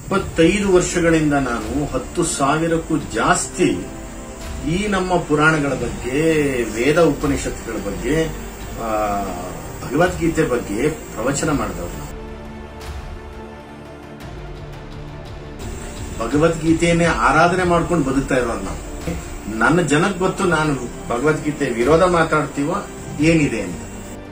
ಇಪ್ಪತ್ತೈದು ವರ್ಷಗಳಿಂದ ನಾನು ಹತ್ತು ಸಾವಿರಕ್ಕೂ ಜಾಸ್ತಿ ಈ ನಮ್ಮ ಪುರಾಣಗಳ ಬಗ್ಗೆ ವೇದ ಉಪನಿಷತ್ತುಗಳ ಬಗ್ಗೆ ಆ, ಭಗವದ್ಗೀತೆ ಬಗ್ಗೆ ಪ್ರವಚನ ಮಾಡಿದವರು ನಾವು ಭಗವದ್ಗೀತೆಯನ್ನೇ ಆರಾಧನೆ ಮಾಡ್ಕೊಂಡು ಬದುಕ್ತಾ ಇರೋರು ನಾವು ನನ್ನ ಜನಕ್ಕೆ ಗೊತ್ತು ನಾನು ಭಗವದ್ಗೀತೆ ವಿರೋಧ ಮಾತಾಡ್ತೀವೋ ಏನಿದೆ ಅಂತ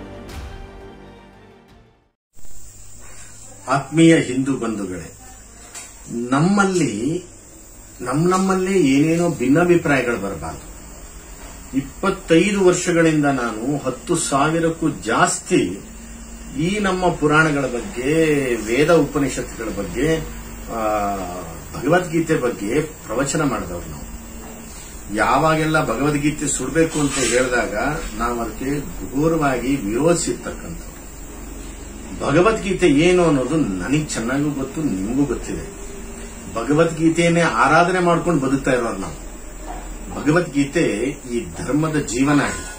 ಆತ್ಮೀಯ ಹಿಂದೂ ಬಂಧುಗಳೇ ನಮ್ಮಲ್ಲಿ ನಮ್ಮ ನಮ್ಮಲ್ಲೇ ಏನೇನೋ ಭಿನ್ನಾಭಿಪ್ರಾಯಗಳು ಬರಬಾರದು ಇಪ್ಪತ್ತೈದು ವರ್ಷಗಳಿಂದ ನಾನು ಹತ್ತು ಸಾವಿರಕ್ಕೂ ಜಾಸ್ತಿ ಈ ನಮ್ಮ ಪುರಾಣಗಳ ಬಗ್ಗೆ ವೇದ ಉಪನಿಷತ್ತುಗಳ ಬಗ್ಗೆ ಆ, ಭಗವದ್ಗೀತೆ ಬಗ್ಗೆ ಪ್ರವಚನ ಮಾಡಿದವರು ನಾವು ಯಾವಾಗೆಲ್ಲ ಭಗವದ್ಗೀತೆ ಸುಡಬೇಕು ಅಂತ ಹೇಳಿದಾಗ ನಾವು ಅದಕ್ಕೆ ಘೋರವಾಗಿ ವಿರೋಧಿಸಿರ್ತಕ್ಕಂಥದ್ದು ಭಗವದ್ಗೀತೆ ಏನು ಅನ್ನೋದು ನನಗೆ ಚೆನ್ನಾಗೂ ಗೊತ್ತು ನಿಮಗೂ ಗೊತ್ತಿದೆ ಭಗವದ್ಗೀತೆಯನ್ನೇ ಆರಾಧನೆ ಮಾಡ್ಕೊಂಡು ಬದುಕ್ತಾ ಇರೋರು ನಾವು ಭಗವದ್ಗೀತೆ ಈ ಧರ್ಮದ ಜೀವನ ಆಗಿದೆ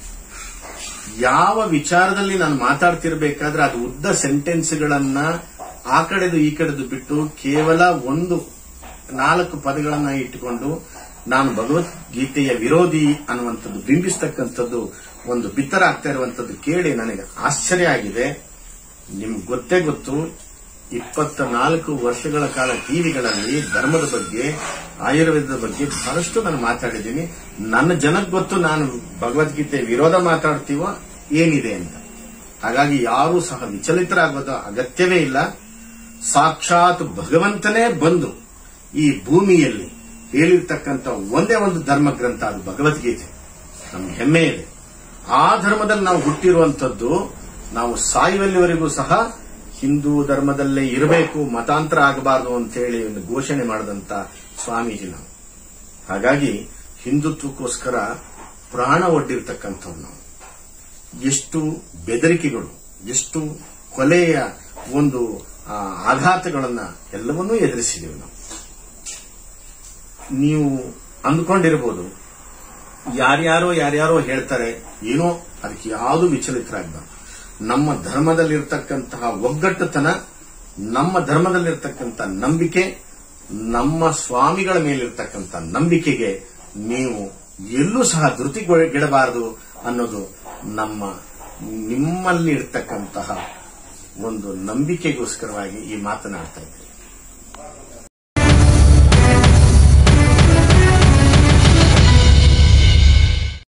ಯಾವ ವಿಚಾರದಲ್ಲಿ ನಾನು ಮಾತಾಡ್ತಿರ್ಬೇಕಾದ್ರೆ ಅದು ಉದ್ದ ಸೆಂಟೆನ್ಸ್ಗಳನ್ನ ಆ ಕಡೆದು ಈ ಕಡೆದು ಬಿಟ್ಟು ಕೇವಲ ಒಂದು ನಾಲ್ಕು ಪದಗಳನ್ನ ಇಟ್ಟುಕೊಂಡು ನಾನು ಭಗವದ್ಗೀತೆಯ ವಿರೋಧಿ ಅನ್ನುವಂಥದ್ದು ಬಿಂಬಿಸ್ತಕ್ಕಂಥದ್ದು ಒಂದು ಬಿತ್ತರ ಆಗ್ತಾ ಇರುವಂತದ್ದು ಕೇಳಿ ನನಗೆ ಆಶ್ಚರ್ಯ ಆಗಿದೆ ನಿಮ್ಗೆ ಗೊತ್ತೇ ಗೊತ್ತು ಇಪ್ಪತ್ತ ನಾಲ್ಕು ವರ್ಷಗಳ ಕಾಲ ಟಿವಿಗಳಲ್ಲಿ ಧರ್ಮದ ಬಗ್ಗೆ ಆಯುರ್ವೇದದ ಬಗ್ಗೆ ಬಹಳಷ್ಟು ನಾನು ಮಾತಾಡಿದ್ದೀನಿ ನನ್ನ ಜನಕ್ಕೆ ಗೊತ್ತು ನಾನು ಭಗವದ್ಗೀತೆ ವಿರೋಧ ಮಾತಾಡ್ತೀವೋ ಏನಿದೆ ಅಂತ ಹಾಗಾಗಿ ಯಾರೂ ಸಹ ವಿಚಲಿತರಾಗೋದು ಅಗತ್ಯವೇ ಇಲ್ಲ ಸಾಕ್ಷಾತ್ ಭಗವಂತನೇ ಬಂದು ಈ ಭೂಮಿಯಲ್ಲಿ ಹೇಳಿರ್ತಕ್ಕಂಥ ಒಂದೇ ಒಂದು ಧರ್ಮ ಗ್ರಂಥ ಅದು ಭಗವದ್ಗೀತೆ ನಮ್ಗೆ ಹೆಮ್ಮೆ ಇದೆ ಆ ಧರ್ಮದಲ್ಲಿ ನಾವು ಹುಟ್ಟಿರುವಂತದ್ದು ನಾವು ಸಾಯುವಲ್ಲಿವರೆಗೂ ಸಹ ಹಿಂದೂ ಧರ್ಮದಲ್ಲೇ ಇರಬೇಕು ಮತಾಂತರ ಆಗಬಾರದು ಅಂತ ಹೇಳಿ ಒಂದು ಘೋಷಣೆ ಮಾಡಿದಂತ ಸ್ವಾಮೀಜಿ ನಾವು ಹಾಗಾಗಿ ಹಿಂದುತ್ವಕ್ಕೋಸ್ಕರ ಪ್ರಾಣ ಒಡ್ಡಿರ್ತಕ್ಕಂಥವ್ರು ನಾವು ಎಷ್ಟು ಬೆದರಿಕೆಗಳು ಎಷ್ಟು ಕೊಲೆಯ ಒಂದು ಆ, ಆಘಾತಗಳನ್ನ ಎಲ್ಲವನ್ನೂ ಎದುರಿಸಿದೆವು ನಾವು ನೀವು ಅಂದ್ಕೊಂಡಿರ್ಬೋದು ಯಾರ್ಯಾರೋ ಯಾರ್ಯಾರೋ ಹೇಳ್ತಾರೆ ಏನೋ ಅದಕ್ಕೆ ಯಾವುದು ವಿಚಲಿತರಾಗಬಾರ್ದು ನಮ್ಮ ಧರ್ಮದಲ್ಲಿರ್ತಕ್ಕಂತಹ ಒಗ್ಗಟ್ಟುತನ ನಮ್ಮ ಧರ್ಮದಲ್ಲಿರ್ತಕ್ಕಂಥ ನಂಬಿಕೆ ನಮ್ಮ ಸ್ವಾಮಿಗಳ ಮೇಲಿರ್ತಕ್ಕಂಥ ನಂಬಿಕೆಗೆ ನೀವು ಎಲ್ಲೂ ಸಹ ಧೃತಿಗೆಡಬಾರದು ಅನ್ನೋದು ನಮ್ಮ ನಿಮ್ಮಲ್ಲಿ ಇರ್ತಕ್ಕಂತಹ ಒಂದು ನಂಬಿಕೆಗೋಸ್ಕರವಾಗಿ ಈ ಮಾತನಾಡ್ತಾ ಇದ್ದೀನಿ